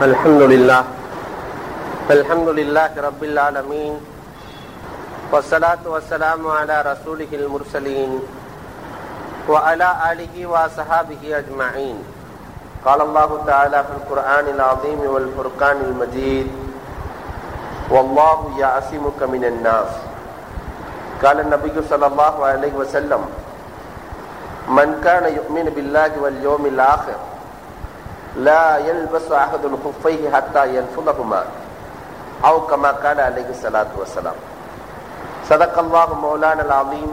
الحمد لله الحمد لله رب العالمين والصلاة والسلام على رسوله المرسلين وعلى آله وصحابه أجمعين قال الله تعالى في القرآن العظيم والفرقان المجيد والله يعصمك من الناس قال النبي صلى الله عليه وسلم من كان يؤمن بالله واليوم الآخر لا يلبس أحد خفيه حتى ينفضهما أو كما قال عليه الصلاة والسلام صدق الله مولانا العظيم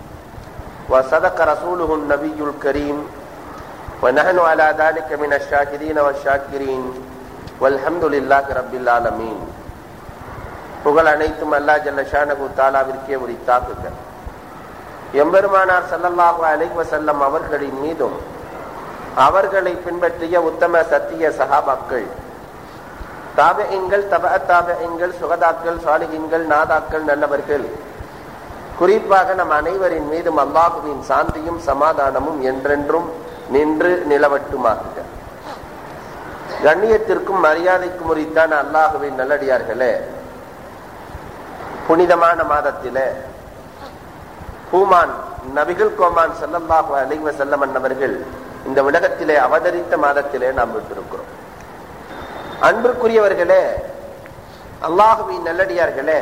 وصدق رسوله النبي الكريم ونحن على ذلك من الشاكرين والشاكرين والحمد لله رب العالمين புகழ் அனைத்தும் அல்லா ஜல்ல ஷானகு தாலாவிற்கே உரித்தாக்குக எம்பெருமானார் சல்லல்லாஹு அலைஹி வஸல்லம் அவர்களின் மீதும் அவர்களை பின்பற்றிய உத்தம சத்திய சகாபாக்கள் தாபெண்கள் தப தாபெண்கள் சுகதாக்கள் சாலிகின்கள் நாதாக்கள் நல்லவர்கள் குறிப்பாக நம் அனைவரின் மீதும் அல்லாஹுவின் சாந்தியும் சமாதானமும் என்றென்றும் நின்று நிலவட்டுமாகுக கண்ணியத்திற்கும் மரியாதைக்கும் உரித்தான அல்லாஹுவின் நல்லடியார்களே புனிதமான மாதத்திலே பூமான் நபிகள் கோமான் செல்லல்லாஹு அலைவ செல்லமன் அவர்கள் இந்த உலகத்திலே அவதரித்த மாதத்திலே நாம் விட்டிருக்கிறோம் அன்பிற்குரியவர்களே அல்லாஹுவின் நல்லடியார்களே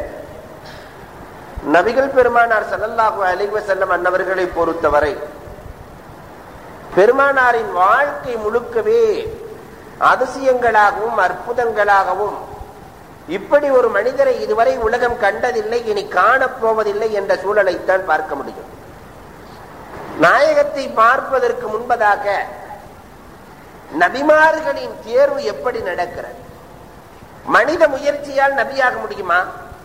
நபிகள் பெருமானார் செல்லல்லாஹு அலைவ செல்லம் அன்னவர்களை பொறுத்தவரை பெருமானாரின் வாழ்க்கை முழுக்கவே அதிசயங்களாகவும் அற்புதங்களாகவும் இப்படி ஒரு மனிதரை இதுவரை உலகம் கண்டதில்லை இனி காணப்போவதில்லை என்ற சூழலைத்தான் பார்க்க முடியும் நாயகத்தை பார்ப்பதற்கு முன்பதாக நபிமார்களின் தேர்வு எப்படி நடக்கிறது மனித முயற்சியால் நபியாக முடியுமா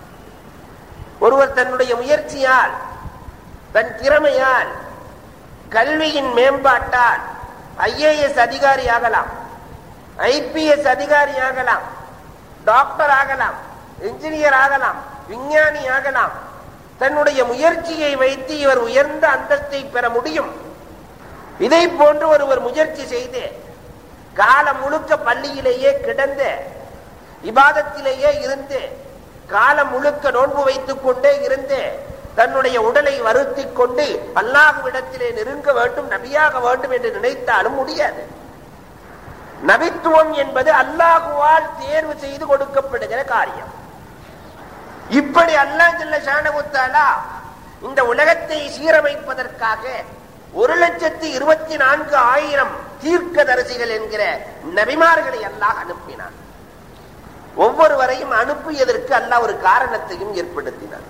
ஒருவர் தன்னுடைய முயற்சியால் தன் திறமையால் கல்வியின் மேம்பாட்டால் ஐஏஎஸ் அதிகாரி ஆகலாம் ஐபிஎஸ் அதிகாரி ஆகலாம் டாக்டர் ஆகலாம் இன்ஜினியர் ஆகலாம் விஞ்ஞானி ஆகலாம் தன்னுடைய முயற்சியை வைத்து இவர் உயர்ந்த அந்தஸ்தை பெற முடியும் இதை போன்று ஒருவர் முயற்சி செய்து காலம் முழுக்க பள்ளியிலேயே கிடந்து இபாதத்திலேயே இருந்து காலம் முழுக்க நோன்பு வைத்துக் கொண்டே இருந்து தன்னுடைய உடலை வருத்தி கொண்டு அல்லாஹுவிடத்திலே நெருங்க வேண்டும் நபியாக வேண்டும் என்று நினைத்தாலும் முடியாது நபித்துவம் என்பது அல்லாஹுவால் தேர்வு செய்து கொடுக்கப்படுகிற காரியம் இப்படி அல்லா ஜல்ல ஷானகுத்தாலா இந்த உலகத்தை சீரமைப்பதற்காக ஒரு லட்சத்தி இருபத்தி நான்கு ஆயிரம் தீர்க்க தரிசிகள் என்கிற நபிமார்களை அல்லாஹ் அனுப்பினார் ஒவ்வொருவரையும் அனுப்பியதற்கு அல்லாஹ் ஒரு காரணத்தையும் ஏற்படுத்தினார்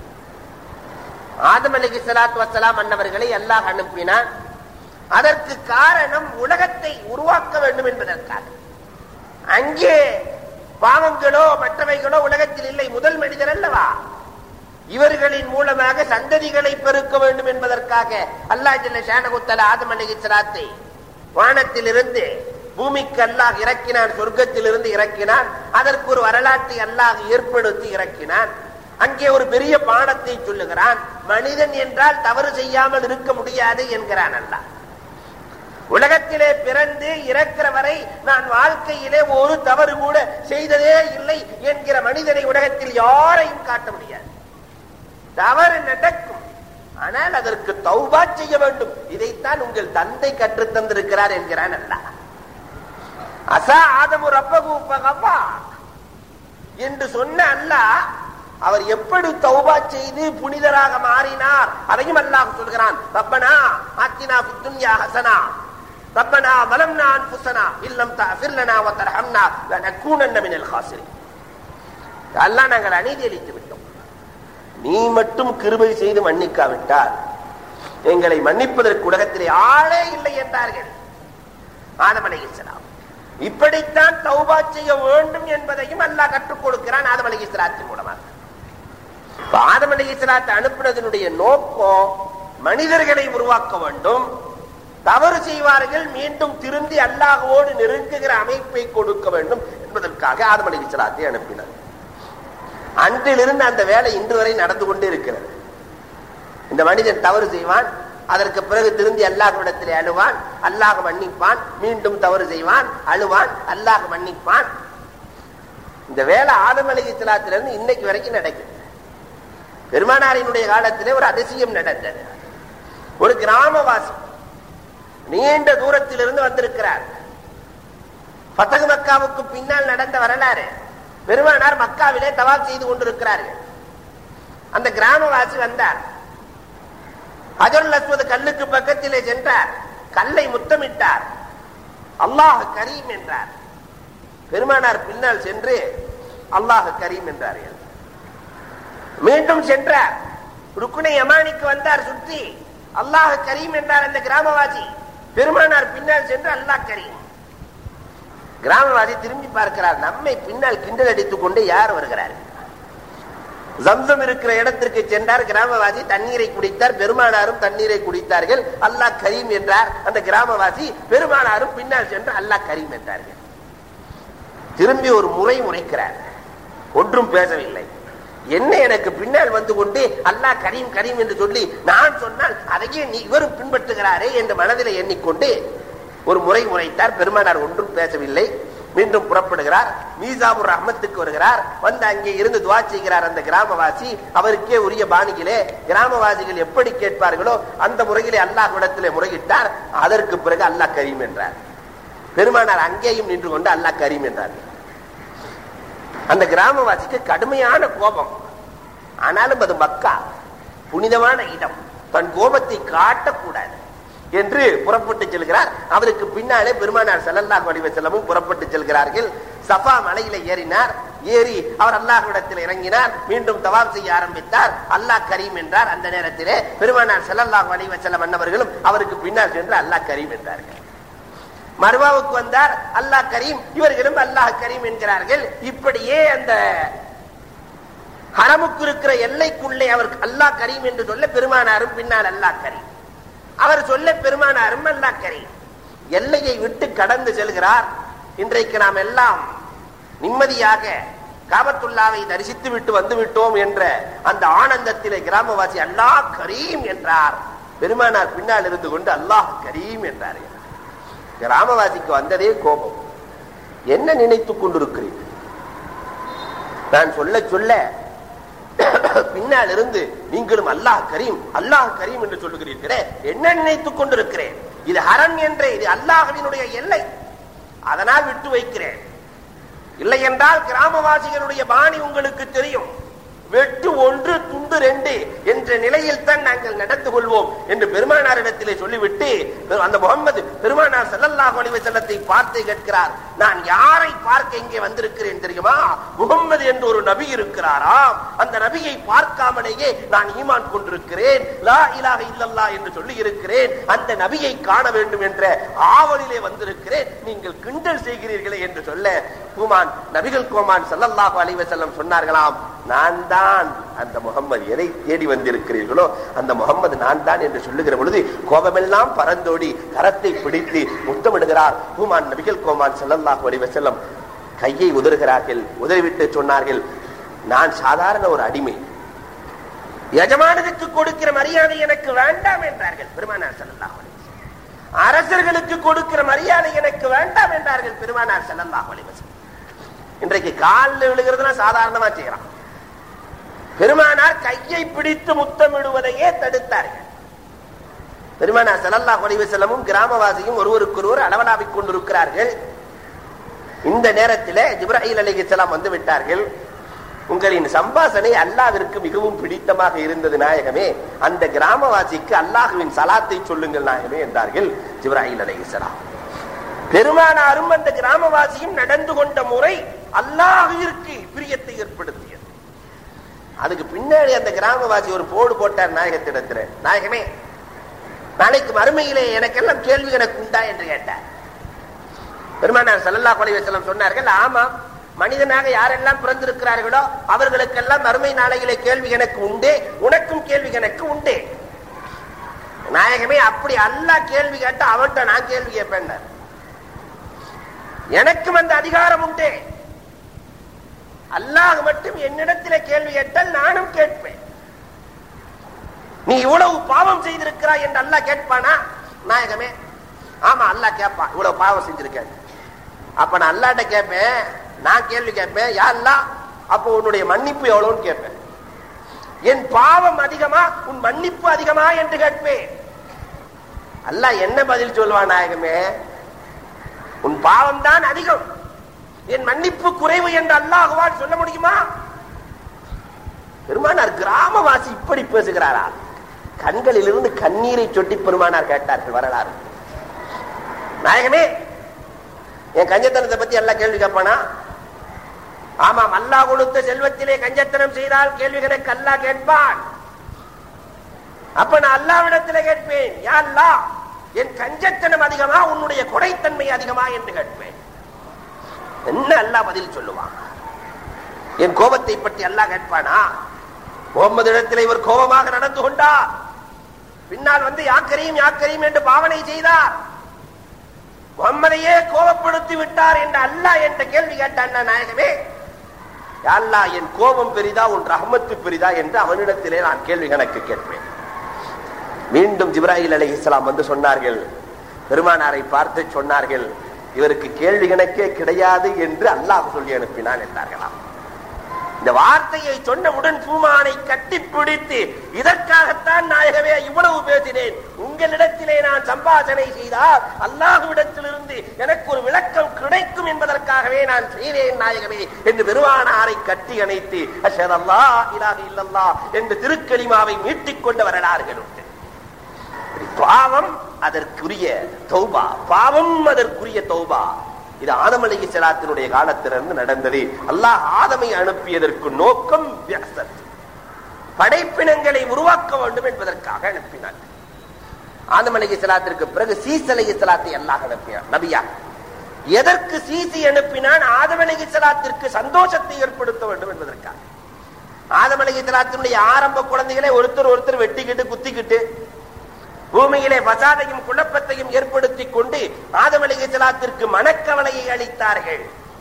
ஆதம் அலி சலாத்து வசலாம் அன்னவர்களை அல்லாஹ் அனுப்பினார் அதற்கு காரணம் உலகத்தை உருவாக்க வேண்டும் என்பதற்காக அங்கே பாவங்களோ மற்றவைகளோ உலகத்தில் இல்லை முதல் மனிதர் அல்லவா இவர்களின் மூலமாக சந்ததிகளை பெருக்க வேண்டும் என்பதற்காக அல்லா ஜல்ல ஷானகுத்தல ஆதம் அலிகிஸ்லாத்தை வானத்தில் இருந்து பூமிக்கு அல்லாஹ் இறக்கினான் சொர்க்கத்தில் இருந்து இறக்கினான் அதற்கு ஒரு வரலாற்றை அல்லாஹ் ஏற்படுத்தி இறக்கினான் அங்கே ஒரு பெரிய பாடத்தை சொல்லுகிறான் மனிதன் என்றால் தவறு செய்யாமல் இருக்க முடியாது என்கிறான் அல்லாஹ் உலகத்திலே பிறந்து இறக்கிற வரை நான் வாழ்க்கையிலே ஒரு தவறு கூட செய்ததே இல்லை என்கிற மனிதனை உலகத்தில் யாரையும் காட்ட முடியாது தவறு நடக்கும் ஆனால் அதற்கு தௌபா செய்ய வேண்டும் இதைத்தான் உங்கள் தந்தை கற்றுத் தந்திருக்கிறார் என்கிறான் அல்ல அசா ஆதமு ரப்பகூப்பகப்பா என்று சொன்ன அல்ல அவர் எப்படி தௌபா செய்து புனிதராக மாறினார் அதையும் அல்லாஹ் சொல்கிறான் ரப்பனா ஆத்தினா துன்யா ஹசனா ربنا ظلمنا انفسنا ان لم تغفر لنا وترحمنا لنكونن من الخاسرين அல்லாஹ் நாங்கள் அநீதி அளித்து விட்டோம் நீ மட்டும் கிருபை செய்து மன்னிக்காவிட்டால் எங்களை மன்னிப்பதற்கு உலகத்திலே ஆளே இல்லை என்றார்கள் ஆதம் அலைஹிஸ்ஸலாம் இப்படித்தான் தௌபா செய்ய வேண்டும் என்பதையும் அல்லாஹ் கற்றுக் கொடுக்கிறான் ஆதம் அலைஹிஸ்ஸலாத்தின் மூலமாக ஆதம் அலைஹிஸ்ஸலாத்தை அனுப்பினதனுடைய நோக்கம் மனிதர்களை உருவாக்க வேண்டும் தவறு செய்வார்கள் மீண்டும் திருந்தி அல்லாஹோடு நெருங்குகிற அமைப்பை கொடுக்க வேண்டும் என்பதற்காக ஆதம் அலி இஸ்லாத்தை அனுப்பினார் அன்றிலிருந்து அந்த வேலை இன்று வரை நடந்து கொண்டே இருக்கிறது இந்த மனிதன் தவறு செய்வான் அதற்கு பிறகு திருந்தி அல்லாஹ்விடத்திலே அழுவான் அல்லாஹ் மன்னிப்பான் மீண்டும் தவறு செய்வான் அழுவான் அல்லாஹ் மன்னிப்பான் இந்த வேலை ஆதம் அலி இஸ்லாத்திலிருந்து இன்னைக்கு வரைக்கும் நடக்குது பெருமானாரினுடைய காலத்திலே ஒரு அதிசயம் நடந்தது ஒரு கிராமவாசி நீண்ட தூரத்திலிருந்து வந்திருக்கிறார் பத்தகு மக்காவுக்கு பின்னால் நடந்த வரலாறு பெருமானார் மக்காவிலே தவாப் செய்து கொண்டிருக்கிறார்கள் அந்த கிராமவாசி வந்தார் அஜருல் அஸ்வத் கல்லுக்கு பக்கத்திலே சென்றார் கல்லை முத்தமிட்டார் அல்லாஹ் கரீம் என்றார் பெருமானார் பின்னால் சென்று அல்லாஹ் கரீம் என்றார்கள் மீண்டும் சென்றார் ருக்குனை யமானிக்கு வந்தார் சுற்றி அல்லாஹ் கரீம் என்றார் அந்த கிராமவாசி பெருமானார் பின்னால் சென்று அல்லாஹ் கரீம் கிராமவாசி திரும்பி பார்க்கிறார் நம்மை பின்னால் கிண்டல் அடித்துக் கொண்டு யார் வருகிறார் ஜம்சம் இருக்கிற இடத்திற்கு சென்றார் கிராமவாசி தண்ணீரை குடித்தார் பெருமானாரும் தண்ணீரை குடித்தார்கள் அல்லாஹ் கரீம் என்றார் அந்த கிராமவாசி பெருமானாரும் பின்னால் சென்று அல்லாஹ் கரீம் என்றார்கள் திரும்பி ஒரு முறை முறைக்கிறார் ஒன்றும் பேசவில்லை என்ன எனக்கு பின்னால் வந்து கொண்டு அல்லாஹ் கரீம் கரீம் என்று சொல்லி நான் சொன்னால் அதையே நீ இவரும் பின்பற்றுகிறாரே என்று மனதில் எண்ணிக்கொண்டு ஒரு முறை முறைத்தார் பெருமானார் ஒன்றும் பேசவில்லை மீண்டும் புறப்படுகிறார் மீசாபுர் ரஹ்மத்துக்கு வருகிறார் வந்து அங்கே இருந்து துவா செய்கிறார் அந்த கிராமவாசி அவருக்கே உரிய பாணியிலே கிராமவாசிகள் எப்படி கேட்பார்களோ அந்த முறையிலே அல்லாஹ்விடத்திலே முறையிட்டார் அதற்கு பிறகு அல்லாஹ் கரீம் என்றார் பெருமானார் அங்கேயும் நின்று கொண்டு அல்லாஹ் கரீம் என்றார் அந்த கிராமவாசிக்கு கடுமையான கோபம் ஆனாலும் அது மக்கா புனிதமான இடம் தன் கோபத்தை காட்டக்கூடாது என்று புறப்பட்டு செல்கிறார் அவருக்கு பின்னாலே பெருமானார் ஸல்லல்லாஹு அலைஹி வஸல்லமும் புறப்பட்டு செல்கிறார்கள் சஃபா மலையில ஏறினார் ஏறி அவர் அல்லாஹ்விடத்தில் இறங்கினார் மீண்டும் தவாப் செய்ய ஆரம்பித்தார் அல்லாஹ் கரீம் என்றார் அந்த நேரத்திலே பெருமானார் ஸல்லல்லாஹு அலைஹி வஸல்லம் அன்னவர்களும் அவருக்கு பின்னால் சென்று அல்லாஹ் கரீம் என்றார்கள் மர்வாவுக்கு வந்தார் அல்லாஹ் கரீம் இவர்களும் அல்லாஹ் கரீம் என்கிறார்கள் இப்படியே அந்த ஹரமுக்கு இருக்கிற எல்லைக்குள்ளே அவர் அல்லாஹ் கரீம் என்று சொல்ல பெருமானாரும் பின்னால் அல்லாஹ் கரீம் அவர் சொல்ல பெருமானாரும் அல்லாஹ் கரீம் எல்லையை விட்டு கடந்து செல்கிறார் இன்றைக்கு நாம் எல்லாம் நிம்மதியாக காபத்துல்லாவை தரிசித்து விட்டு வந்து விட்டோம் என்ற அந்த ஆனந்தத்திலே கிராமவாசி அல்லாஹ் கரீம் என்றார் பெருமானார் பின்னால் இருந்து கொண்டு அல்லாஹ் கரீம் என்றார்கள் கிராமவாசிக்கு வந்ததே கோபம் என்ன நினைத்துக் கொண்டிருக்கிறீர்கள் நான் சொல்ல சொல்ல பின்னால் இருந்து நீங்களும் அல்லாஹ் கரீம் அல்லாஹ் கரீம் என்று சொல்லுகிறீர்களே என்ன நினைத்துக் கொண்டிருக்கிறேன் இது ஹரம் என்றே இது அல்லாஹினுடைய எல்லை அதனால் விட்டு வைக்கிறேன் இல்லை என்றால் கிராமவாசிகளுடைய பாணி உங்களுக்கு தெரியும் வெட்டு ஒன்று துண்டு ரெண்டு என்ற நிலையில் தான் நாங்கள் நடந்து கொள்வோம் என்று பெருமானாரிடத்திலே சொல்லிவிட்டு அந்த முகமது பெருமானார் ஸல்லல்லாஹு அலைஹி வஸல்லத்தை பார்த்து கேட்கிறார் நான் யாரை பார்க்க இங்கே வந்திருக்கிறேன் தெரியுமா முகம்மது என்று ஒரு நபி இருக்கிறாராம் அந்த நபியை பார்க்காமலேயே நான் ஈமான் கொண்டிருக்கிறேன் லா இலாஹ இல்லல்லாஹ் என்று சொல்லி இருக்கிறேன் அந்த நபியை காண வேண்டும் என்ற ஆவலிலே வந்திருக்கிறேன் நீங்கள் கிண்டல் செய்கிறீர்களே என்று சொல்ல கூமான் நபிகள் கோமான் ஸல்லல்லாஹு அலைஹி வஸல்லம் சொன்னார்களாம் நான் தான் அந்த முகம்மது எதை தேடி வந்திருக்கிறீர்களோ அந்த முகம்மது நான் தான் என்று சொல்லுகிற பொழுது கோபமெல்லாம் பறந்தோடி கரத்தை பிடித்து முத்தமிடுகிறார் பூமான் நபிகள் கோமான் ஸல்லல்லாஹு அலைஹி வஸல்லம் கையை உதறுகிறார்கள் உதறிவிட்டு சொன்னார்கள் நான் சாதாரண ஒரு அடிமை எஜமானதுக்கு கொடுக்கிற மரியாதை எனக்கு வேண்டாம் என்றார்கள் பெருமானார் ஸல்லல்லாஹு அலைஹி வஸல்லம் அரசர்களுக்கு கொடுக்கிற மரியாதை எனக்கு வேண்டாம் என்றார்கள் பெருமானார் ஸல்லல்லாஹு அலைஹி வஸல்லம் இன்றைக்கு காலில் விழுகிறதுனா சாதாரணமா செய்யறான் பெருமானார் கையை பிடித்து முத்தமிடுவதையே தடுத்தார்கள் பெருமானார் ஸல்லல்லாஹு அலைஹி வஸல்லமும் கிராமவாசியும் ஒருவருக்கொருவர் அளவலாவிக் கொண்டிருக்கிறார்கள் இந்த நேரத்தில் ஜிப்ராஹில் அலைஹிஸ்ஸலாம் வந்து விட்டார்கள் உங்களின் சம்பாசனை அல்லாவிற்கு மிகவும் பிடித்தமாக இருந்தது நாயகமே அந்த கிராமவாசிக்கு அல்லாஹுவின் சலாத்தை சொல்லுங்கள் நாயகமே என்றார்கள் ஜிப்ராஹில் அலைஹிஸ்ஸலாம் பெருமானாரும் அந்த கிராமவாசியும் நடந்து கொண்ட முறை அல்லாஹிற்கு பிரியத்தை ஏற்படுத்தியது அதுக்கு பின்னாடி அந்த கிராமவாசி ஒரு போடு போட்டார் நாயகத்திடத்துல நாயகமே நாளைக்கு மறுமையிலே எனக்கெல்லாம் கேள்வி எனக்கு உண்டா என்று கேட்டார் பெருமானார் ஸல்லல்லாஹு அலைஹி வஸல்லம் சொன்னார்கள் ஆமாம் மனிதனாக யாரெல்லாம் பிறந்திருக்கிறார்களோ அவர்களுக்கெல்லாம் மறுமை நாளையிலே கேள்வி எனக்கு உண்டு உனக்கும் கேள்வி எனக்கு உண்டு நாயகமே அப்படி அல்லாஹ் கேள்வி கேட்டா அவன்கிட்ட நான் கேள்வி கேட்பேன் எனக்கும் அந்த அதிகாரம் உண்டு அல்லாஹ் மட்டும் என்னிடத்திலே கேள்வி கேட்டால் நானும் கேட்பேன் நீ இவ்வளவு பாவம் செய்திருக்கிறாய் என்று அல்லாஹ் கேட்பானா நாயகமே ஆமா அல்லாஹ் கேட்பான் இவ்வளவு பாவம் செஞ்சிருக்க அப்ப நான் அல்லாட்ட கேட்பேன் நான் கேள்வி கேட்பேன் யாருலா அப்போ உன்னுடைய மன்னிப்பு எவ்வளவுன்னு கேட்பேன் என் பாவம் அதிகமா உன் மன்னிப்பு அதிகமா என்று கேட்பேன் அல்லாஹ் என்ன பதில் சொல்வான் நாயகமே உன் பாவம் தான் அதிகம் என் மன்னிப்பு குறைவு என்று அல்லாஹுவால் சொல்ல முடியுமா பெருமானார் கிராமவாசி இப்படி பேசுகிறாரா கண்களில் இருந்து கண்ணீரை சொட்டி பெருமானார் கேட்டார்கள் வரலாறு நாயகமே என் கஞ்சத்தனத்தை பத்தி எல்லாம் கேள்வி கேட்பானா ஆமாம் அல்லாஹ் கொடுத்த செல்வத்திலே கஞ்சத்தனம் செய்தால் கேள்விகளை அல்லாஹ் கேட்பான் அப்ப நான் அல்லாவிடத்திலே கேட்பேன் யா அல்லாஹ் என் கஞ்சத்தனம் அதிகமா உன்னுடைய கொடைத்தன்மை அதிகமா என்று கேட்பேன் என்ன அல்லாஹ் பதில் சொல்லுவான் என் கோபத்தை பற்றி அல்லாஹ் கேட்பானா முகமது இடத்தில் இவர் கோபமாக நடந்து கொண்டார் பின்னால் வந்து யாக்கரையும் யாக்கரையும் என்று பாவனை செய்தார் முகம்மதையே கோபப்படுத்தி விட்டார் என்று அல்லாஹ் என்ற கேள்வி கேட்டான் நாயகமே யா அல்லாஹ் என் கோபம் பெரிதா உன் ரஹமத்து பெரிதா என்று அவனிடத்திலே நான் கேள்வி கணக்கு கேட்பேன் மீண்டும் ஜிப்ராஹில் அலி இஸ்லாம் வந்து சொன்னார்கள் பெருமானாரை பார்த்து சொன்னார்கள் இவருக்கு கேள்வி கணக்கே கிடையாது என்று அல்லாஹ் சொல்லி அனுப்பினான் என்றார்களாம் இந்த வார்த்தையை சொன்னவுடன் பூமானை கட்டி பிடித்து இதற்காகத்தான் நாயகமே இவ்வளவு பேசினேன் உங்களிடத்திலே நான் சம்பாஷணை செய்தால் அல்லாஹுவிடத்திலிருந்து எனக்கு ஒரு விளக்கம் கிடைக்கும் என்பதற்காகவே நான் செய்தேன் நாயகமே என்று பெருமானாரை கட்டி அணைத்து அஷர் அல்லா இலாக இல்லல்லா என்று திருக்கலிமாவை மீட்டிக் கொண்ட வரலாறுகள் உண்டு பாவம் அதற்குரிய தௌபா பாவம் அதற்குரிய தௌபா இது ஆதம் அலி சலாத்தினுடைய காலத்திலிருந்து நடந்தது அல்லாஹ் ஆதமை அனுப்பியதற்கு நோக்கம் வியசத். படைப்பினங்களை உருவாக்க வேண்டும் என்பதற்காக அனுப்பினார் ஆதம் அலி சலாத்திற்கு பிறகு சீஸ் அலி சலாத்தை அல்லாஹ் அனுப்பினார் நபியா எதற்கு சீசி அனுப்பினான் ஆதம் அலி சலாத்திற்கு சந்தோஷத்தை ஏற்படுத்த வேண்டும் என்பதற்காக ஆதம் அலி சலாத்தினுடைய ஆரம்ப குழந்தைகளை ஒருத்தர் ஒருத்தர் வெட்டிக்கிட்டு குத்திக்கிட்டு பூமியிலே பசாதையும் குழப்பத்தையும் ஏற்படுத்திக் கொண்டு ஆதம் அலிகலாத்திற்கு மனக்கவலையை அளித்தார்கள்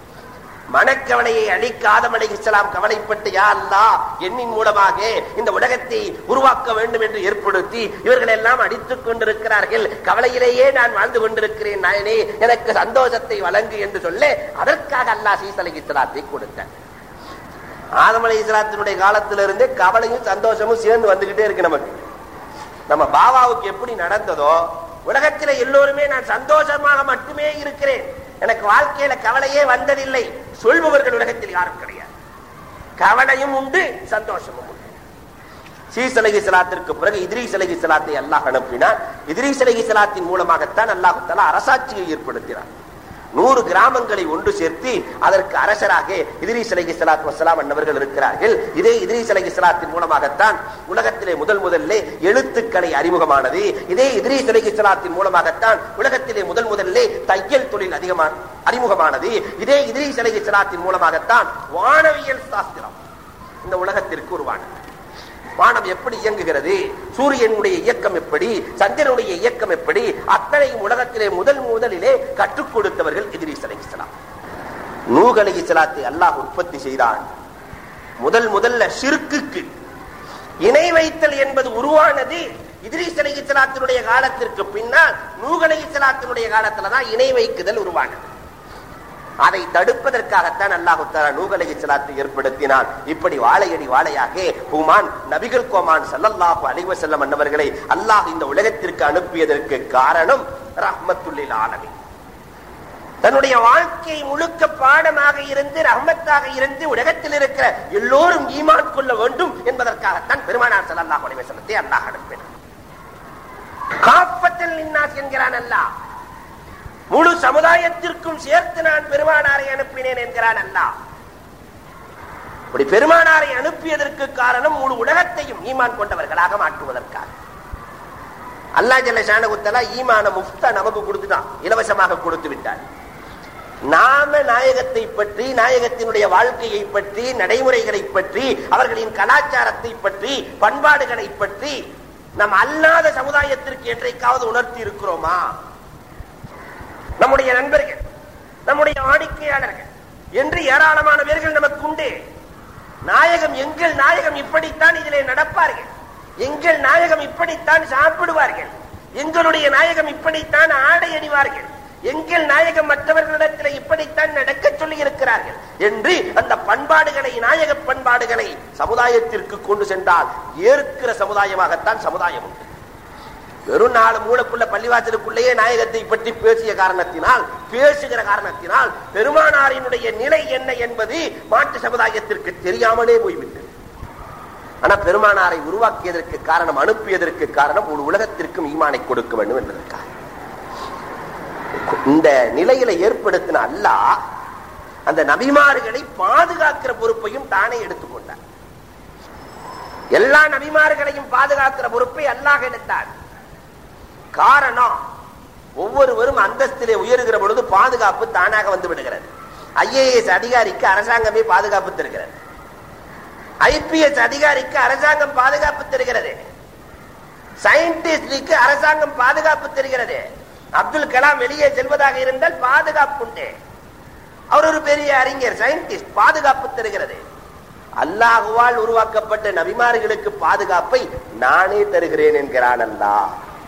மனக்கவலையை அளிக்க ஆதம் அலிகலாம் கவலைப்பட்டு யா அல்லா எண்ணின் மூலமாக இந்த உலகத்தை உருவாக்க வேண்டும் என்று ஏற்படுத்தி இவர்கள் எல்லாம் அடித்துக் கொண்டிருக்கிறார்கள் கவலையிலேயே நான் வாழ்ந்து கொண்டிருக்கிறேன் நாயனே எனக்கு சந்தோஷத்தை வழங்கு என்று சொல்ல அதற்காக அல்லாஹ் சீஸ் அலிகலாத்தை கொடுத்தார் ஆதம் அலி இஸ்லாத்தினுடைய காலத்திலிருந்தே கவலையும் சந்தோஷமும் சேர்ந்து வந்துகிட்டே இருக்கு நமக்கு நம்ம பாபாவுக்கு எப்படி நடந்ததோ உலகத்தில எல்லோருமே நான் சந்தோஷமாக மட்டுமே இருக்கிறேன் எனக்கு வாழ்க்கையில கவலையே வந்ததில்லை சொல்பவர்கள் உலகத்தில் யாரும் கிடையாது கவலையும் உண்டு சந்தோஷமும் உண்டு சீசலகி சலாத்திற்கு பிறகு இதிரீஸ் அலகி சலாத்தை அல்லாஹ் அனுப்பினார் இதிரீஸ் அலகி சலாத்தின் மூலமாகத்தான் அல்லாஹு தலா அரசாட்சியை ஏற்படுத்தினார் நூறு கிராமங்களை ஒன்று சேர்த்து அதற்கு அரசராக இதிரீஸ் அலகி சலாத் வசலாம் அன்னவர்கள் இருக்கிறார்கள் இதே இதிரீஸ் அலகி சலாத்தின் மூலமாகத்தான் உலகத்திலே முதல் முதல்ல எழுத்துக்களை அறிமுகமானது இதே இதிரீஸ் அலகி சலாத்தின் மூலமாகத்தான் உலகத்திலே முதல் முதல்ல தையல் தொழில் அதிகமான அறிமுகமானது இதே இதிரீஸ் அலகி சலாத்தின் மூலமாகத்தான் வானவியல் சாஸ்திரம் இந்த உலகத்திற்கு உருவானது வானம் எப்படி இயங்குகிறது சூரியனுடைய இயக்கம் எப்படி சந்திரனுடைய இயக்கம் எப்படி அத்தனையும் உலகத்திலே முதல் முதலிலே கற்றுக் கொடுத்தவர்கள் இதிரிஸ் அலைஹிஸ்ஸலாம் நூஹ் அலைஹிஸ்ஸலாத்தை அல்லாஹ் உற்பத்தி செய்தான் முதல் முதல்ல ஷிர்க்குக்கு இணை வைத்தல் என்பது உருவானது இதிரிஸ் அலைஹிஸ்ஸலாத்தினுடைய காலத்திற்கு பின்னால் நூஹ் அலைஹிஸ்ஸலாத்தினுடைய காலத்துல தான் இணை வைக்குதல் உருவானது அதை தடுப்பதற்காகத்தான் அல்லாஹு தாலா நூகலகி சலாத்தை ஏற்படுத்தினான் இப்படி வாழையடி வாழையாக ஹுமான் நபிகள் கோமான் சல்லல்லாஹு அலைவ செல்லம் அன்னவர்களை அல்லாஹ் இந்த உலகத்திற்கு அனுப்பியதற்கு காரணம் ரஹ்மத்துல்லில் ஆலமி தன்னுடைய வாழ்க்கை முழுக்க பாடமாக இருந்து ரஹ்மத்தாக இருந்து உலகத்தில் இருக்கிற எல்லோரும் ஈமான் கொள்ள வேண்டும் என்பதற்காகத்தான் பெருமானார் சல்லல்லாஹு அலைவ செல்லத்தை அல்லாஹ் அனுப்பினார் காப்பத்தில் நின்னாஸ் என்கிறான் அல்லாஹ் முழு சமுதாயத்திற்கும் சேர்த்து நான் பெருமானாரை அனுப்பினேன் என்கிறான் அல்லா அப்படி பெருமானாரை அனுப்பியதற்கு காரணம் முழு உலகத்தையும் ஈமான் கொண்டவர்களாக மாற்றுவதற்காக அல்லா ஜல்ல ஷானகுத்தலா ஈமான முஃப்தா நமக்கு கொடுத்துட்டான் இலவசமாக கொடுத்து விட்டார் நாம நாயகத்தை பற்றி நாயகத்தினுடைய வாழ்க்கையை பற்றி நடைமுறைகளை பற்றி அவர்களின் கலாச்சாரத்தை பற்றி பண்பாடுகளை பற்றி நம் அல்லாத சமுதாயத்திற்கு என்றைக்காவது உணர்த்தி இருக்கிறோமா நம்முடைய நண்பர்கள் நம்முடைய வாடிக்கையாளர்கள் என்று ஏராளமான பேர்கள் நமக்கு உண்டு நாயகம் எங்கள் நாயகம் இப்படித்தான் இதிலே நடப்பார்கள் எங்கள் நாயகம் இப்படித்தான் சாப்பிடுவார்கள் எங்களுடைய நாயகம் இப்படித்தான் ஆடை அணிவார்கள் எங்கள் நாயகம் மற்றவர்களிடத்தில் இப்படித்தான் நடக்க சொல்லி இருக்கிறார்கள் என்று அந்த பண்பாடுகளை நாயக பண்பாடுகளை சமுதாயத்திற்கு கொண்டு சென்றால் ஏற்கிற சமுதாயமாகத்தான் சமுதாயம் உண்டு வெறும் நாலு மூலக்குள்ள பள்ளிவாசலுக்குள்ளேயே நாயகத்தை பற்றி பேசிய காரணத்தினால் பேசுகிற காரணத்தினால் பெருமானாரினுடைய நிலை என்ன என்பது மாற்று சமுதாயத்திற்கு தெரியாமலே போய்விட்டது ஆனா பெருமானாரை உருவாக்கியதற்கு காரணம் அனுப்பியதற்கு காரணம் ஒரு உலகத்திற்கும் ஈமானை கொடுக்க வேண்டும் என்பதற்காக இந்த நிலையில ஏற்படுத்தின அல்லாஹ் அந்த நபிமார்களை பாதுகாக்கிற பொறுப்பையும் தானே எடுத்துக்கொண்டார் எல்லா நபிமார்களையும் பாதுகாக்கிற பொறுப்பை அல்லாஹ் எடுத்தார் காரணம் ஒவ்வொருவரும் அந்தஸ்திலே உயருகிற பொழுது பாதுகாப்பு தானாக வந்து விடுகிறது ஐஏஎஸ் அதிகாரிக்கு அரசாங்கமே பாதுகாப்பு தருகிறது ஐபிஎஸ் அதிகாரிக்கு அரசாங்கம் பாதுகாப்பு தருகிறது சயின்டிஸ்டுக்கு அரசாங்கம் பாதுகாப்பு தருகிறது அப்துல் கலாம் வெளியே செல்வதாக இருந்தால் பாதுகாப்பு உண்டு அவர் ஒரு பெரிய அறிஞர் சயின்டிஸ்ட் பாதுகாப்பு தருகிறது அல்லாஹுவால் உருவாக்கப்பட்ட நபிமார்களுக்கு பாதுகாப்பை நானே தருகிறேன் என்கிறான் அல்லாஹ்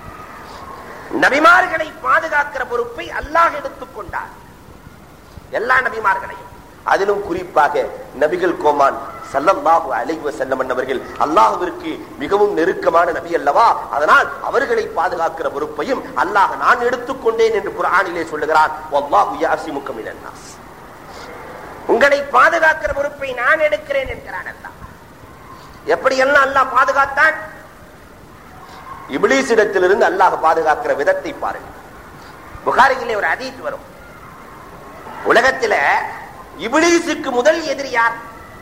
நபிமார்களை பாதுகாக்கிற பொறுப்பை அல்லாஹ் எடுத்துக்கொண்டார் எல்லா நபிமார்களையும் அதிலும் குறிப்பாக நபிகள் கோமான் சல்லல்லாஹு அலைஹி வஸல்லம் அவர்கள் அல்லாஹ்விற்கு மிகவும் நெருக்கமான நபி அல்லவா அதனால் அவர்களை பாதுகாக்கிற பொறுப்பையும் அல்லாஹ் நான் எடுத்துக்கொண்டேன் என்று குர்ஆனிலே சொல்லுகிறான் வல்லாஹு யாசிமுக மினன் நாஸ் உங்களை பாதுகாக்கிற பொறுப்பை நான் எடுக்கிறேன் என்கிறான் அல்லாஹ் எப்படியெல்லாம் அல்லாஹ் பாதுகாத்தான் இபிலீசிடத்திலிருந்து அல்லாஹ் பாதுகாக்கிற விதத்தை பாருங்க புகாரிகளே ஒரு அதீத் வரும் உலகத்தில இபிலீசுக்கு முதல் எதிரி யார்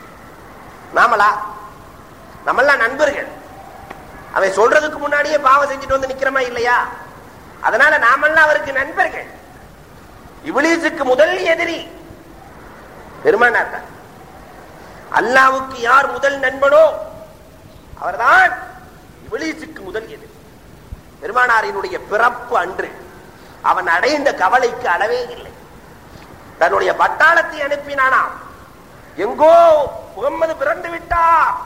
நாமளா நம்மெல்லாம் நண்பர்கள் அவன் சொல்றதுக்கு முன்னாடியே பாவம் செஞ்சுட்டு வந்து நிக்கிறோமா இல்லையா அதனால நாமெல்லாம் அவருக்கு நண்பர்கள் இபிலீசுக்கு முதல் எதிரி பெருமானார் தான் அல்லாவுக்கு யார் முதல் நண்பனோ அவர்தான் இபிலீசுக்கு முதல் எதிரி பெருமானாரினுடைய பிறப்பு அன்று அவன் அடைந்த கவலைக்கு அளவே இல்லை தன்னுடைய பட்டாளத்தை அனுப்பினானாம் எங்கோ முகம்மது பிறந்து விட்டார்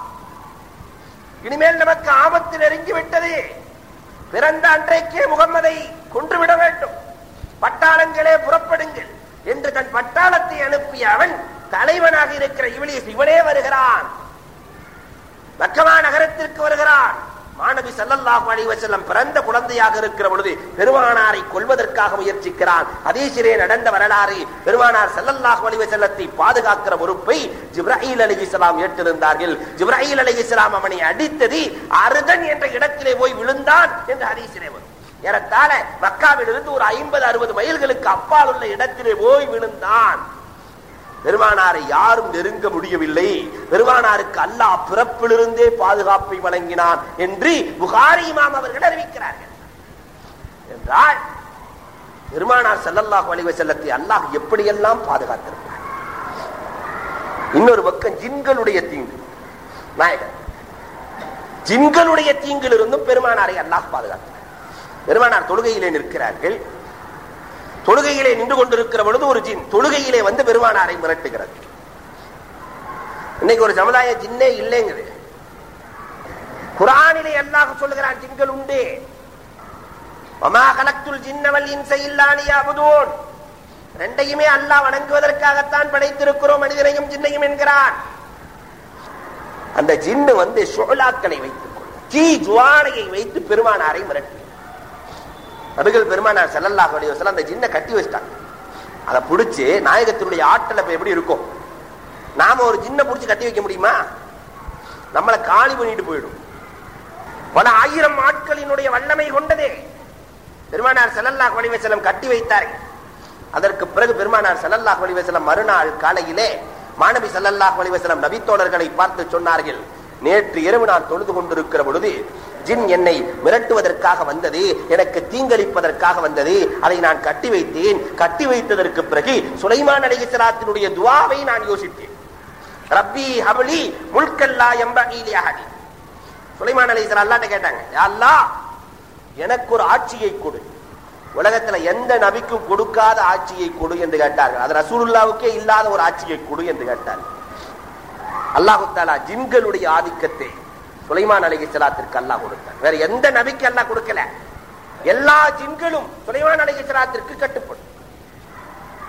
இனிமேல் நமக்கு ஆபத்து நெருங்கி விட்டது பிறந்த அன்றைக்கே முகம்மதை கொன்றுவிட வேண்டும் பட்டாளங்களே புறப்படுங்கள் என்று தன் பட்டாளத்தை அனுப்பிய அவன் தலைவனாக இருக்கிற இவளீஸ் இவனே வருகிறான் மக்கமா நகரத்திற்கு வருகிறான் மாணவி சல்லல்லாஹு அலைஹி வஸல்லம் பிறந்த குழந்தையாக இருக்கிற பொழுது பெருமானாரை கொல்வதற்காக முயற்சிக்கிறான் அதீசிலே நடந்த வரலாறு பெருமானார் சல்லல்லாஹு அலைஹி வஸல்லத்தை பாதுகாக்கிற பொறுப்பை ஜிப்ராஹீல் அலைஹிஸ்ஸலாம் ஏற்றிருந்தார்கள் ஜிப்ராஹீல் அலைஹிஸ்ஸலாம் அவனை அடித்தது அருதன் என்ற இடத்திலே போய் விழுந்தான் என்று ஹதீஸிலே வரும் ஏறத்தாழ மக்காவிலிருந்து ஒரு ஐம்பது அறுபது மைல்களுக்கு அப்பால் உள்ள இடத்திலே போய் விழுந்தான் பெருமானாரை யாரும் நெருங்க முடியவில்லை பெருமானாருக்கு அல்லாஹ் பிறப்பிலிருந்தே பாதுகாப்பை வழங்கினான் என்று புகாரி இமாம் அவர்கள் அறிவிக்கிறார்கள் என்றால் பெருமானார் ஸல்லல்லாஹு அலைஹி வஸல்லத்தை அல்லாஹ் எப்படியெல்லாம் பாதுகாத்திருப்பார் இன்னொரு பக்கம் ஜின்களுடைய தீங்கு நாயகர் ஜின்களுடைய தீங்கிலிருந்தும் பெருமானாரை அல்லாஹ் பாதுகாத்தார் பெருமானார் தொழுகையிலே நிற்கிறார்கள் தொழுகையிலே நின்று கொண்டிருக்கிற பொழுது ஒரு ஜின் தொழுகையிலே வந்து பெருமானாரை மிரட்டுகிறது இன்னைக்கு ஒரு சமுதாய ஜின்னே இல்லைங்குது குரானிலே அல்லாஹ் சொல்லுகிறான் ஜின்கள் உண்டு வமா கலக்துல் ஜின்னவல் இன்ச இல்லா லியஅபுதூன் ரெண்டையுமே அல்லாஹ் வணங்குவதற்காகத்தான் படைத்திருக்கிறோம் மனிதனையும் ஜின்னையும் என்கிறான் அந்த ஜின்னு வந்து ஷோலாக்களை வைத்துக் கொள்ளும் தீ ஜுவாலையை வைத்து பெருமானாரை மிரட்டி நபிகள் பெருமானார் ஸல்லல்லாஹு அலைஹி வஸல்லம் அந்த ஜின்னை கட்டி வச்சிட்டாங்க அதை பிடிச்சு நாயகத்தினுடைய ஆற்றல் அப்ப எப்படி இருக்கும் நாம ஒரு ஜின்னை பிடிச்சு கட்டி வைக்க முடியுமா நம்மளை காலி பண்ணிட்டு போயிடும் பல ஆயிரம் ஆட்களினுடைய வல்லமை கொண்டதே பெருமானார் ஸல்லல்லாஹு அலைஹி வஸல்லம் கட்டி வைத்தார்கள் அதற்கு பிறகு பெருமானார் ஸல்லல்லாஹு அலைஹி வஸல்லம் மறுநாள் காலையிலே மாணவி ஸல்லல்லாஹு அலைஹி வஸல்லம் நபித்தோழர்களை பார்த்து சொன்னார்கள் நேற்று இரவு நான் தொழுது கொண்டிருக்கிற பொழுது ஜின் என்னை மிரட்டுவதற்காக வந்தது எனக்கு தீங்களிப்பதற்காக வந்தது அதை நான் கட்டி வைத்தேன் கட்டி வைத்ததற்கு பிறகு சுலைமான் அலைஹிஸ்ஸலாத்தினுடைய துவாவை நான் யோசித்தேன் ரப்பி ஹபலி முல்கல்லா எம்பகீலி அஹதி சுலைமான் அலைஹிஸ்ஸலாம் அல்லாஹ்ட்ட கேட்டாங்க யா அல்லாஹ் எனக்கு ஒரு ஆட்சியை கொடு உலகத்துல எந்த நபிக்கும் கொடுக்காத ஆட்சியை கொடு என்று கேட்டார்கள் அது ரசூலுல்லாவுக்கே இல்லாத ஒரு ஆட்சியை கொடு என்று கேட்டார்கள் அல்லாஹு தாலா ஜின்களுடைய ஆதிக்கத்தை சுலைமான் அலி சலாத்திற்கு அல்லாஹ் கொடுத்தார் வேற எந்த நபிக்கு அல்லாஹ் கொடுக்கல எல்லா ஜின்களும் சுலைமான் அலி சலாத்திற்கு கட்டுப்படும்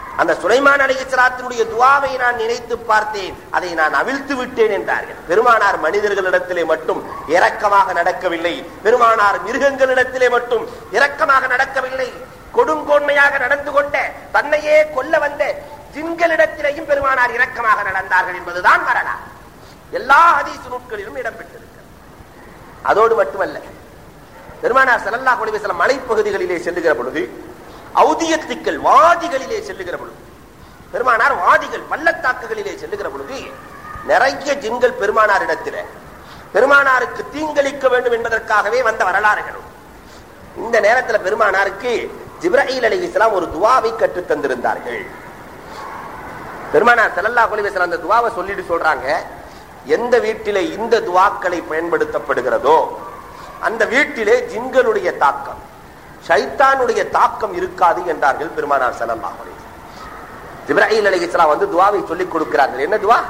அந்த சுலைமான் அலிகலாத்தினுடைய துவாவை நான் நினைத்து பார்த்தேன் அதை நான் அவிழ்த்து விட்டேன் என்றார்கள் பெருமானார் மனிதர்களிடத்திலே மட்டும் இரக்கமாக நடக்கவில்லை பெருமானார் மிருகங்களிடத்திலே மட்டும் இரக்கமாக நடக்கவில்லை கொடுங்கோன்மையாக நடந்து கொண்ட தன்னையே கொல்ல வந்த ஜின்களிடத்திலேயும் பெருமானார் இரக்கமாக நடந்தார்கள் என்பதுதான் வரலாறு எல்லா ஹதீஸ் நூட்களிலும் இடம்பெற்றிருக்கிறது அதோடு மட்டுமல்ல பெருமானார் செல்லல்லா கொடிவசல மலைப்பகுதிகளிலே செல்லுகிற பொழுது ஔதியத்துக்கள் வாதிகளிலே செல்லுகிற பொழுது பெருமானார் வாதிகள் பள்ளத்தாக்குகளிலே செல்லுகிற பொழுது நிறைய ஜின்கள் பெருமானாரிடத்தில் பெருமானாருக்கு தீங்களிக்க வேண்டும் என்பதற்காகவே வந்த வரலாறுகள் இந்த நேரத்தில் பெருமானாருக்கு ஜிப்ராஹில் அலி இஸ்லாம் ஒரு துவாவை கற்று தந்திருந்தார்கள் பெருமானார் செல்லல்லா கொலிவசல் அந்த துவாவை சொல்லிட்டு சொல்றாங்க எந்த வீட்டிலே இந்த துவாக்களை பயன்படுத்தப்படுகிறதோ அந்த வீட்டிலே ஜின்களுடைய தாக்கம் ஷைத்தானுடைய தாக்கம் இருக்காது என்றார்கள் பெருமானார் செல்லல்லா ஜிப்ராஹில் அலி இஸ்லாம் வந்து துவாவை சொல்லிக் கொடுக்கிறார்கள் என்ன துவா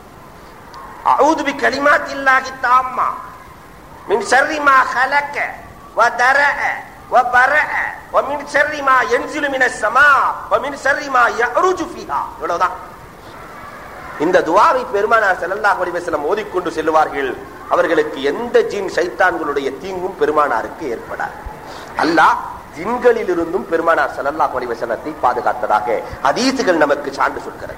அவுது பி கலிமாத் இல்லாஹி தாம்மா மின் ஷர்ரி மா خلق ودرأ وبرأ ومن شر ما ينزل من السماء ومن شر ما يعرج فيها இவ்வளவுதான் இந்த துவாவை பெருமானார் ஸல்லல்லாஹு அலைஹி வஸல்லம் ஓதிக்கொண்டு செல்வார்கள் அவர்களுக்கு எந்த ஜின் சைத்தான்களுடைய தீங்கும் பெருமானாருக்கு ஏற்படாது அல்லாஹ் ஜின்களில் இருந்தும் பெருமானார் ஸல்லல்லாஹு அலைஹி வஸல்லத்தை பாதுகாத்ததாக ஹதீசுகள் நமக்கு சான்று சொல்கிறது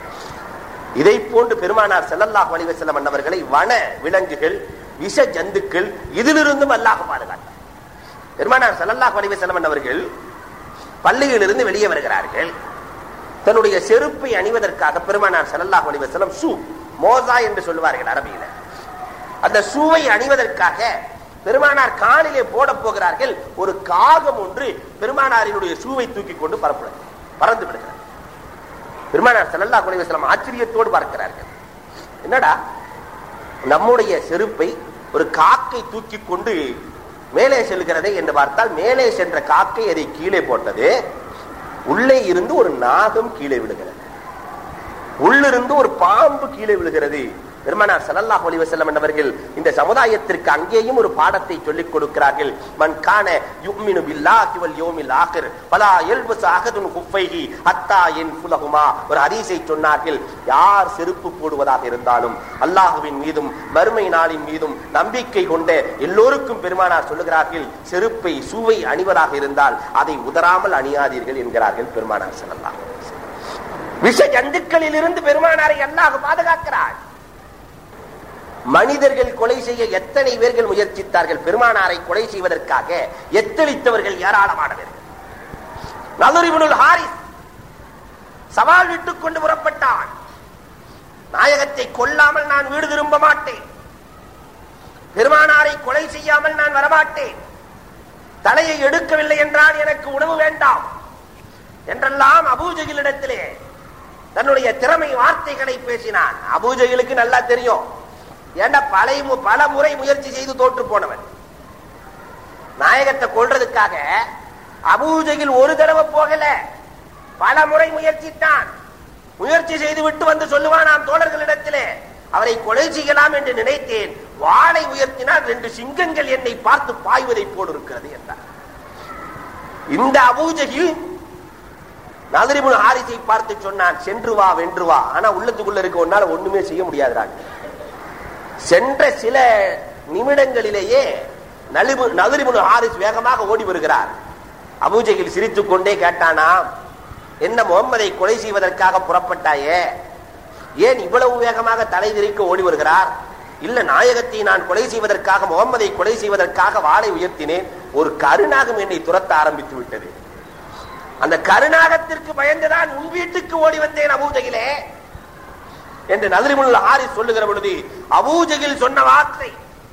இதை போன்று பெருமானார் ஸல்லல்லாஹு அலைஹி வஸல்லம் அன்னவர்களை வன விலங்குகள் விஷ ஜந்துக்கள் இதிலிருந்தும் அல்லாஹ் பாதுகாத்தார் பெருமானார் ஸல்லல்லாஹு அலைஹி வஸல்லம் அன்னவர்கள் பள்ளியிலிருந்து வெளியே வருகிறார்கள் தன்னுடைய செருப்பை அணிவதற்காக பெருமானார் ஸல்லல்லாஹு அலைஹி வஸல்லம் ஷூ மோசா என்று சொல்லுவார்கள் அரபியில அந்த ஷூவை அணிவதற்காக பெருமானார் காலிலே போட போகிறார்கள் ஒரு காகம் ஒன்று பெருமானாரினுடைய ஷூவை தூக்கி கொண்டு பரப்பு பறந்து விடுகிறார் பெருமானார் ஸல்லல்லாஹு அலைஹி வஸல்லம் ஆச்சரியத்தோடு பார்க்கிறார்கள் என்னடா நம்முடைய செருப்பை ஒரு காக்கை தூக்கி கொண்டு மேலே செல்கிறதை என்று பார்த்தால் மேலே சென்ற காக்கை அதை கீழே போட்டது உள்ளே இருந்து ஒரு நாகம் கீழே விழுகிறது உள்ளிருந்து ஒரு பாம்பு கீழே விழுகிறது பெருமானார் ஸல்லல்லாஹு அலைஹி வஸல்லம் என்பவர்கள் இந்த சமுதாயத்திற்கு அங்கேயும் ஒரு பாடத்தை சொல்லிக் கொடுக்கிறார்கள் மன் கான யுமினு பில்லாஹி வல் யௌமில் ஆகிர் ஃபலா யல்பஸ் அஹதுன் குஃபைஹி ஹத்தா யன்ஃபுலஹுமா ஒரு ஹதீஸை சொன்னார்கள் யார் செருப்பு போடுவதாக இருந்தாலும் அல்லாஹ்வின் மீதும் மறுமை நாளின் மீதும் நம்பிக்கை கொண்ட எல்லோருக்கும் பெருமானார் சொல்லுகிறார்கள் செருப்பை சூவை அணிவதாக இருந்தால் அதை உதராமல் அணியாதீர்கள் என்கிறார்கள் பெருமானார் ஸல்லல்லாஹு அலைஹி வஸல்லம் விஷ ஜந்துக்களில் இருந்து பெருமானாரை அல்லாஹ் பாதுகாக்கிறார் மனிதர்கள் கொலை செய்ய எத்தனை பேர்கள் முயற்சித்தார்கள் பெருமானாரை கொலை செய்வதற்காக எத்தளித்தவர்கள் ஏராளமானவர்கள் நலுரிபுனுல் ஹாரிஸ் சவால் விட்டுக் கொண்டு புறப்பட்டான் நாயகத்தை கொல்லாமல் நான் வீடு திரும்ப மாட்டேன் பெருமானாரை கொலை செய்யாமல் நான் வரமாட்டேன் தலையை எடுக்கவில்லை என்றால் எனக்கு உணவு வேண்டாம் என்றெல்லாம் அபூஜகிலிடத்திலே தன்னுடைய திறமை வார்த்தைகளை பேசினான் அபூஜகிலுக்கு நல்லா தெரியும் ஏண்டா பழைய மு- பல முறை முயற்சி செய்து தோற்று போனவன் நாயகத்தை கொள்றதுக்காக அபூஜகில் ஒரு தடவை போகல பல முறை முயற்சித்தான் முயற்சி செய்து விட்டு வந்து சொல்லுவான் நாம் தோழர்களிடத்திலே அவரை கொலை செய்யலாம் என்று நினைத்தேன் வாளை உயர்த்தினால் ரெண்டு சிங்கங்கள் என்னை பார்த்து பாய்வதை போல் இருக்கிறது என்றார் இந்த அபூஜகில் நகரிபுல் ஹாரிஸை பார்த்து சொன்னான் சென்று வா வென்று வா ஆனா உள்ளத்துக்குள்ள இருக்க ஒன்னால ஒண்ணுமே செய்ய முடியாதுறாங்க சென்ற சில நிமிடங்களிலேயே நலிபு நகரிபுல் ஹாரிஸ் வேகமாக ஓடி வருகிறார் அபூஜகில் சிரித்துக் கொண்டே கேட்டானா என்ன முகம்மதை கொலை செய்வதற்காக புறப்பட்டாயே ஏன் இவ்வளவு வேகமாக தலை திரிக்க ஓடி வருகிறார் இல்ல நாயகத்தை நான் கொலை செய்வதற்காக முகம்மதை கொலை செய்வதற்காக வாளை உயர்த்தினேன் ஒரு கருணாகம் என்னை துரத்த ஆரம்பித்து விட்டது அந்த கருணாகத்திற்கு பயந்துதான் உன் வீட்டுக்கு ஓடி வந்தேன் அபூஜகிலே என்று நதிரிமுல் ஆரி சொல்லுகிற பொழுது அபூஜகில் சொன்ன வார்த்தை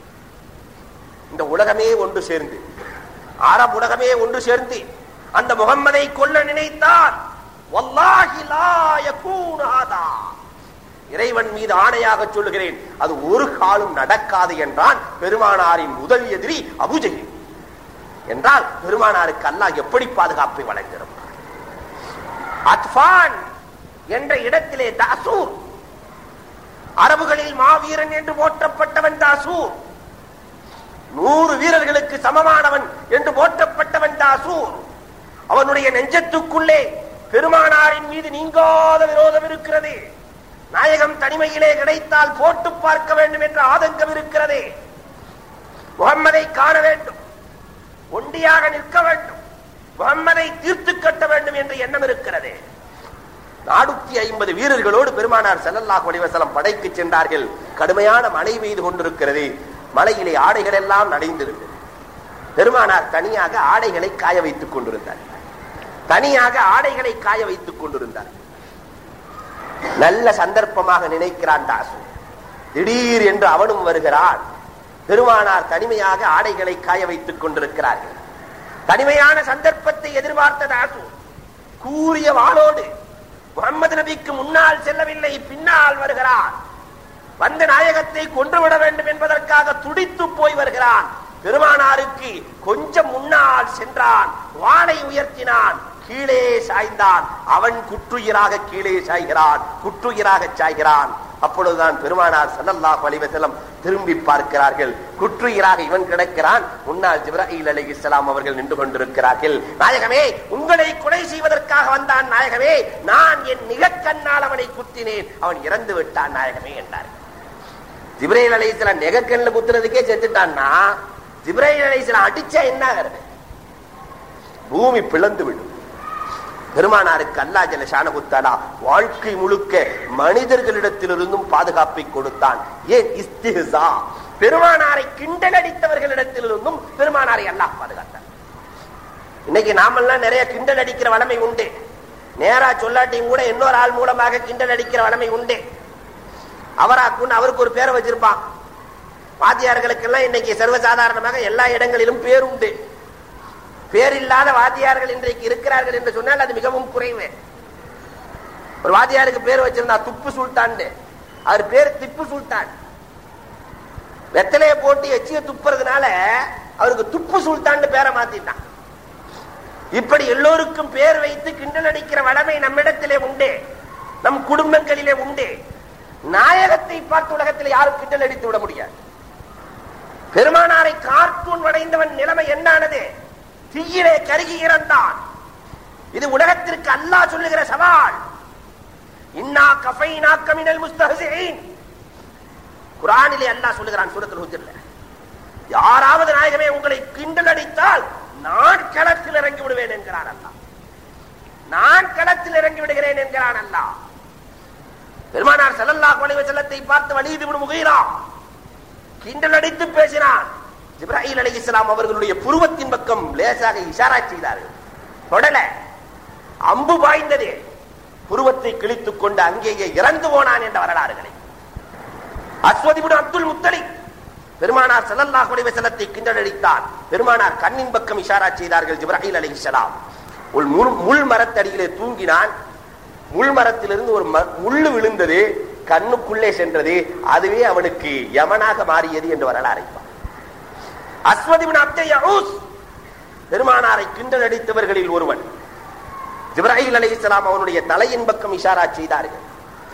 இந்த உலகமே ஒன்று சேர்ந்து அரபு உலகமே ஒன்று சேர்ந்து அந்த முகம்மதை கொல்ல நினைத்தால் வல்லாஹி லா யகூனு ஹாதா. இறைவன் மீது ஆணையாக சொல்லுகிறேன் அது ஒரு காலம் நடக்காது என்றான் பெருமானாரின் முதல் எதிரி அபூஜகில் என்றால் பெருமானாருக்கு அல்லாஹ் எப்படி பாதுகாப்பை வழங்கியிருப்பார் அத்பான் என்ற இடத்திலே தாசூர் அரபுகளில் மாவீரன் என்று போற்றப்பட்டவன் தாசூர் நூறு வீரர்களுக்கு சமமானவன் என்று போற்றப்பட்டவன் தாசூர் அவனுடைய நெஞ்சத்துக்குள்ளே பெருமானாரின் மீது நீங்காத விரோதம் இருக்கிறது நாயகம் தனிமையிலே கிடைத்தால் போட்டு பார்க்க வேண்டும் என்ற ஆதங்கம் இருக்கிறது முகம்மதை காண வேண்டும் ஒண்டியாக நிற்க வேண்டும் முகம்மதை தீர்த்து கட்ட வேண்டும் என்ற எண்ணம் இருக்கிறது நானூத்தி ஐம்பது வீரர்களோடு பெருமானார் செல்லல்லாஹ் வடிவசலம் படைக்கு சென்றார்கள் கடுமையான மழை பெய்து கொண்டிருக்கிறது மலையிலே ஆடைகள் எல்லாம் நனைந்திருந்தது பெருமானார் தனியாக ஆடைகளை காய வைத்துக் கொண்டிருந்தார் தனியாக ஆடைகளை காய வைத்துக் கொண்டிருந்தார் நல்ல சந்தர்ப்பமாக நினைக்கிறான் தாசு திடீர் என்று அவனும் வருகிறான் பெருமானார் தனிமையாக ஆடைகளை காய வைத்துக் கொண்டிருக்கிறார்கள் தனிமையான சந்தர்ப்பத்தை எதிர்பார்த்த தாசு கூறிய வாளோடு முகமது நபிக்கு முன்னால் செல்லவில்லை பின்னால் வருகிறான் வந்த நாயகத்தை கொன்றுவிட வேண்டும் என்பதற்காக துடித்து போய் வருகிறான் பெருமானாருக்கு கொஞ்சம் முன்னால் சென்றான் வாளை உயர்த்தினான் கீழே சாய்ந்தான் அவன் குற்றுயிராக கீழே சாய்கிறான் குற்றுயிராக சாய்கிறான் அப்பொழுதுதான் பெருமானார் ஸல்லல்லாஹு அலைஹி வஸல்லம் திரும்பி பார்க்கிறார்கள் குற்றுயிராக இவன் கிடக்கிறான் முன்னால் ஜிப்ராயில் அலைஹிஸ்ஸலாம் அவர்கள் நின்று கொண்டிருக்கிறார்கள் நாயகமே உங்களை கொலை செய்வதற்காக வந்தான் நாயகமே நான் என் நிகக்கண்ணால் அவனை குத்தினேன் அவன் இறந்து விட்டான் நாயகமே என்றார் ஜிப்ராயில் அலைஹிஸ்ஸலாம் நிகக்கண்ணில் குத்துறதுக்கே செத்துட்டான்னா ஜிப்ராயில் அலைஹிஸ்ஸலாம் அடிச்சா என்ன ஆகிறது பூமி பிளந்து விடும் பெருமானாருக்கு அல்லா ஜல ஷானகுத்தாலா வாழ்க்கை முழுக்க மனிதர்களிடத்திலிருந்தும் பாதுகாப்பை கொடுத்தான் ஏன் இஸ்திஹா பெருமானாரை கிண்டல் அடித்தவர்களிடத்திலிருந்தும் பெருமானாரை அல்லாஹ் பாதுகாத்தான் இன்னைக்கு நாமெல்லாம் நிறைய கிண்டல் அடிக்கிற வளமை உண்டு நேரா சொல்லாட்டியும் கூட இன்னொரு ஆள் மூலமாக கிண்டல் அடிக்கிற வளமை உண்டு அவராக்குன்னு அவருக்கு ஒரு பேரை வச்சிருப்பான் வாத்தியார்களுக்கெல்லாம் இன்னைக்கு சர்வசாதாரணமாக எல்லா இடங்களிலும் பேர் உண்டு பேரில்லாத வாத்தியார்கள் இன்றைக்கு இருக்கிறார்கள் என்று சொன்னால் அது மிகவும் குறைவு ஒரு வாத்தியாருக்கு பேர் வச்சிருந்தா துப்பு சுல்தான் அவர் பேர் திப்பு சுல்தான் வெத்தலைய போட்டு எச்சிய துப்புறதுனால அவருக்கு துப்பு சுல்தான் பேரை மாத்திட்டான் இப்படி எல்லோருக்கும் பேர் வைத்து கிண்டல் அடிக்கிற வளமை நம்மிடத்திலே உண்டு நம் குடும்பங்களிலே உண்டு நாயகத்தை பார்த்து உலகத்தில் யாரும் கிண்டல் அடித்து விட முடியாது பெருமானாரை கார்ட்டூன் வடைந்தவன் நிலைமை என்னானது தீயிலே கருகி இறந்தான் இது உலகத்திற்கு அல்லாஹ் சொல்லுகிற சவால் இன்னா கஃபைனா கமினல் முஸ்தஹசின் குர்ஆனிலே அல்லாஹ் சொல்லுகிறான் சூரத்துல் ஹுஜ்ர்ல யாராவது நாயகமே உங்களை கிண்டல் அடித்தால் நான் களத்தில் இறங்கி விடுவேன் என்கிறான் அல்லாஹ் நான் களத்தில் இறங்கி விடுகிறேன் என்கிறான் அல்லாஹ் பெருமானார் ஸல்லல்லாஹு அலைஹி வஸல்லத்தை பார்த்து வலீத் இப்னு முகீரா கிண்டல் அடித்து பேசினான் ஜிப்ராஹில் அலி இஸ்லாம் அவர்களுடைய புருவத்தின் பக்கம் லேசாக இஷாரா செய்தார்கள் தொடல அம்பு பாய்ந்தது புருவத்தை கிழித்துக் கொண்டு அங்கேயே இறந்து போனான் என்ற வரலாறுகளை அஸ்வதிபுன் அப்துல் முத்தலி பெருமானார் ஸல்லல்லாஹு அலைஹி வஸல்லத்தை கிண்டல் அடித்தான் பெருமானார் கண்ணின் பக்கம் இஷாரா செய்தார்கள் ஜிப்ராஹில் அலி இஸ்லாம் ஒரு முள் முள் மரத்தடியிலே தூங்கினான் முள் மரத்திலிருந்து ஒரு ம- முள்ளு விழுந்தது கண்ணுக்குள்ளே சென்றது அதுவே அவனுக்கு யமனாக மாறியது என்று வரலாறு அஸ்வதிபின் அப்தே யஊஸ் பெருமானாரை கிண்டல் அடித்தவர்களில் ஒருவன் ஜிப்ராஹில் அலைஹிஸ்ஸலாம் அவனுடைய தலையின் பக்கம் இஷாரா செய்தார்கள்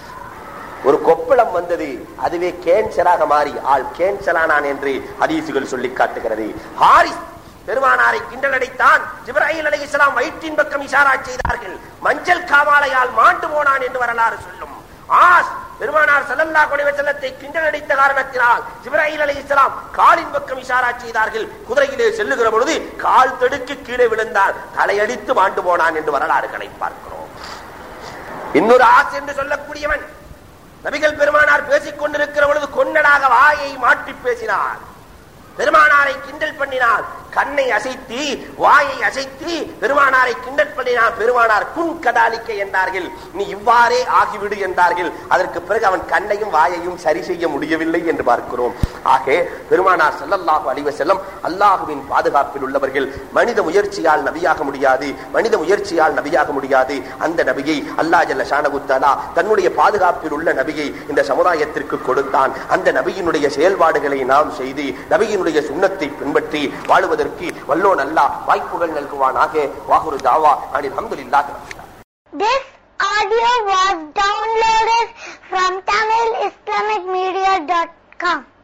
ஒரு கொப்பளம் வந்தது அதுவே கேன்சராக மாறி ஆள் கேன்சலானான் என்று ஹதீசுகள் சொல்லி காட்டுகிறது ஹாரிஸ் பெருமானாரை கிண்டல் அடித்தான் ஜிப்ராஹில் அலைஹிஸ்ஸலாம் வயிற்றின் பக்கம் இஷாரா செய்தார்கள் மஞ்சள் காவாலையால் மாண்டு போனான் என்று வரலாறு சொல்லும் ஆஸ் பெருமானார் ஸல்லல்லாஹு அலைஹி வஸல்லத்தை கிண்டல் அடித்த காரணத்தினால் ஜிப்ராஹில் அலைஹிஸ்ஸலாம் காலின் பக்கம் இஷாரா செய்தார்கள் குதிரையிலே செல்லுகிற பொழுது கால் தடுக்கி கீழே விழுந்தார் தலையடித்து மாண்டு போனான் என்று வரலாறுகளை பார்க்கிறோம் இன்னொரு ஆஸ் என்று சொல்லக்கூடியவன் நபிகள் பெருமானார் பேசிக் கொண்டிருக்கிற பொழுது கொன்னடாக வாயை மாற்றி பேசினார் பெருமானாரை கிண்டல் பண்ணினார் கண்ணை அசைத்து வாயை அசைத்து பெருமானாரை கிண்டல் பண்ணினார் பெருமானார் குன் கதாலிக்க என்றார்கள் நீ இவ்வாறே ஆகிவிடு என்றார்கள் அதற்கு பிறகு அவன் கண்ணையும் வாயையும் சரி செய்ய முடியவில்லை என்று பார்க்கிறோம் ஆக பெருமானார் ஸல்லல்லாஹு அலைஹி வஸல்லம் அல்லாஹுவின் பாதுகாப்பில் உள்ளவர்கள் மனித முயற்சியால் நபியாக முடியாது மனித முயற்சியால் நபியாக முடியாது அந்த நபியை அல்லாஹ் ஜல்ல ஷானஹு தஆலா தன்னுடைய பாதுகாப்பில் உள்ள நபியை இந்த சமுதாயத்திற்கு கொடுத்தான் அந்த நபியினுடைய செயல்பாடுகளை நாம் செய்து நபியினுடைய சுண்ணத்தை பின்பற்றி வாழுவதற்கு வல்லோன் அல்லாஹ் வாய்ப்புகள் நல்குவானாக வாகுரு தாவா அனில் அல்ஹம்துலில்லாஹி ரப்பில் ஆலமீன். This audio was downloaded from TamilIslamicMedia.com.